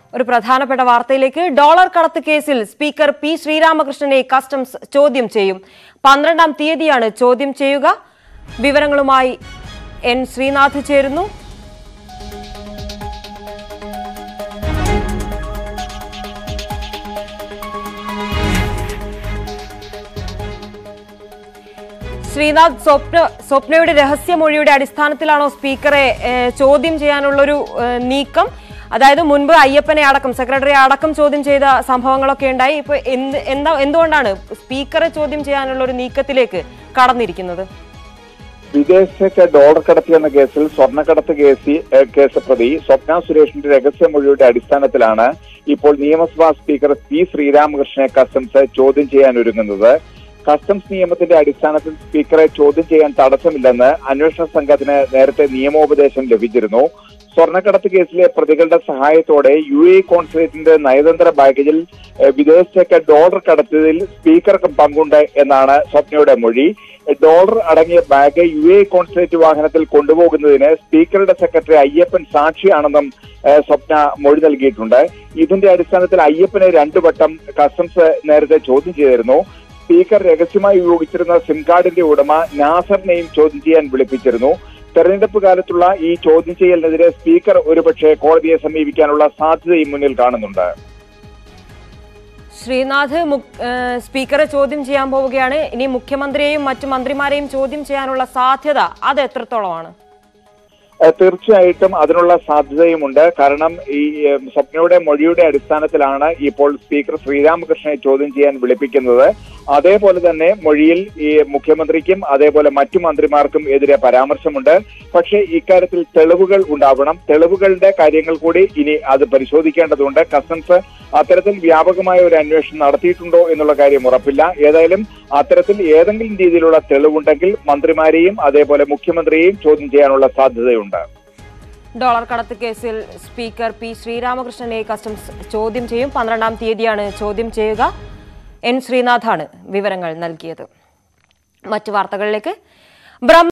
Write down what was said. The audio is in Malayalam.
ഒരു പ്രധാനപ്പെട്ട വാർത്തയിലേക്ക് ഡോളർ കടത്ത് കേസിൽ സ്പീക്കർ പി ശ്രീരാമകൃഷ്ണനെ കസ്റ്റംസ് ചോദ്യം ചെയ്യും പന്ത്രണ്ടാം തീയതിയാണ് ചോദ്യം ചെയ്യുക വിവരങ്ങളുമായി എൻ ശ്രീനാഥ് ചേരുന്നു ശ്രീനാഥ് സ്വപ്ന സ്വപ്നയുടെ രഹസ്യമൊഴിയുടെ അടിസ്ഥാനത്തിലാണോ സ്പീക്കറെ ഏഹ്, ചോദ്യം ചെയ്യാനുള്ളൊരു ഏഹ്, നീക്കം അതായത് മുൻപ് അയ്യപ്പനെ അടക്കം സെക്രട്ടറി അടക്കം ചോദ്യം ചെയ്ത സംഭവങ്ങളൊക്കെ ഉണ്ടായി ഇപ്പൊ എന്ത് എന്താ എന്തുകൊണ്ടാണ് സ്പീക്കറെ ചോദ്യം ചെയ്യാനുള്ള ഒരു നീക്കത്തിലേക്ക് കടന്നിരിക്കുന്നത് വിദേശത്തേക്ക് ഡോളർ കടത്തി എന്ന കേസിൽ സ്വർണ്ണക്കടത്ത് കേസി ഏഹ് കേസ് പ്രതി സ്വപ്ന സുരേഷിന്റെ രഹസ്യമൊഴിയുടെ അടിസ്ഥാനത്തിലാണ് ഇപ്പോൾ നിയമസഭാ സ്പീക്കർ പി ശ്രീരാമകൃഷ്ണനെ കസ്റ്റംസ് ചോദ്യം ചെയ്യാൻ ഒരുങ്ങുന്നത് കസ്റ്റംസ് നിയമത്തിന്റെ അടിസ്ഥാനത്തിൽ സ്പീക്കറെ ചോദ്യം ചെയ്യാൻ തടസ്സമില്ലെന്ന് അന്വേഷണ സംഘത്തിന് നേരത്തെ നിയമോപദേശം ലഭിച്ചിരുന്നു സ്വർണ്ണക്കടത്ത് കേസിലെ പ്രതികളുടെ സഹായത്തോടെ യു എ കോൺസുലേറ്റിന്റെ നയതന്ത്ര ബാഗേജിൽ ഏഹ് വിദേശത്തേക്ക് ഡോളർ കടത്തിയതിൽ സ്പീക്കർക്കും പങ്കുണ്ട് എന്നാണ് സ്വപ്നയുടെ മൊഴി ഡോളർ അടങ്ങിയ ബാഗ് യു എ കോൺസുലേറ്റ് വാഹനത്തിൽ കൊണ്ടുപോകുന്നതിന് സ്പീക്കറുടെ സെക്രട്ടറി അയ്യപ്പൻ സാക്ഷിയാണെന്നും ഏഹ്, സ്വപ്ന മൊഴി നൽകിയിട്ടുണ്ട് ഇതിന്റെ അടിസ്ഥാനത്തിൽ അയ്യപ്പനെ രണ്ടു വട്ടം കസ്റ്റംസ് നേരത്തെ ചോദ്യം ചെയ്തിരുന്നു സ്പീക്കർ രഹസ്യമായി ഉപയോഗിച്ചിരുന്ന സിം കാർഡിന്റെ ഉടമ നാസറിനെയും ചോദ്യം ചെയ്യാൻ വിളിപ്പിച്ചിരുന്നു തെരഞ്ഞെടുപ്പ് കാലത്തുള്ള ഈ ചോദ്യം ചെയ്യലിനെതിരെ സ്പീക്കർ ഒരുപക്ഷെ കോടതിയെ സമീപിക്കാനുള്ള സാധ്യതയും മുന്നിൽ കാണുന്നുണ്ട് ശ്രീനാഥ് മു- ഏഹ്, സ്പീക്കറെ ചോദ്യം ചെയ്യാൻ പോവുകയാണ് ഇനി മുഖ്യമന്ത്രിയെയും മറ്റു മന്ത്രിമാരെയും ചോദ്യം ചെയ്യാനുള്ള സാധ്യത അത് എത്രത്തോളമാണ് ഏഹ് തീർച്ചയായിട്ടും അതിനുള്ള സാധ്യതയുമുണ്ട് കാരണം ഈ ഏഹ്, സ്വപ്നയുടെ മൊഴിയുടെ അടിസ്ഥാനത്തിലാണ് ഇപ്പോൾ സ്പീക്കർ ശ്രീരാമകൃഷ്ണനെ ചോദ്യം ചെയ്യാൻ വിളിപ്പിക്കുന്നത് അതേപോലെ തന്നെ മൊഴിയിൽ ഈ മുഖ്യമന്ത്രിക്കും അതേപോലെ മറ്റു മന്ത്രിമാർക്കും എതിരെ പരാമർശമുണ്ട് പക്ഷേ ഇക്കാര്യത്തിൽ തെളിവുകൾ ഉണ്ടാവണം തെളിവുകളുടെ കാര്യങ്ങൾ കൂടി ഇനി അത് പരിശോധിക്കേണ്ടതുണ്ട് കസ്റ്റംസ് അത്തരത്തിൽ വ്യാപകമായ ഒരു അന്വേഷണം നടത്തിയിട്ടുണ്ടോ എന്നുള്ള കാര്യം ഉറപ്പില്ല ഏതായാലും അത്തരത്തിൽ ഏതെങ്കിലും രീതിയിലുള്ള തെളിവുണ്ടെങ്കിൽ മന്ത്രിമാരെയും അതേപോലെ മുഖ്യമന്ത്രിയെയും ചോദ്യം ചെയ്യാനുള്ള സാധ്യതയുണ്ട് ഡോളർ കടത്ത് കേസിൽ സ്പീക്കർ പി ശ്രീരാമകൃഷ്ണനെ കസ്റ്റംസ് ചോദ്യം ചെയ്യും പന്ത്രണ്ടാം തീയതിയാണ് ചോദ്യം ചെയ്യുക എൻ ശ്രീനാഥാണ് വിവരങ്ങൾ നൽകിയത് മറ്റു വാർത്തകളിലേക്ക് ബ്രഹ്മ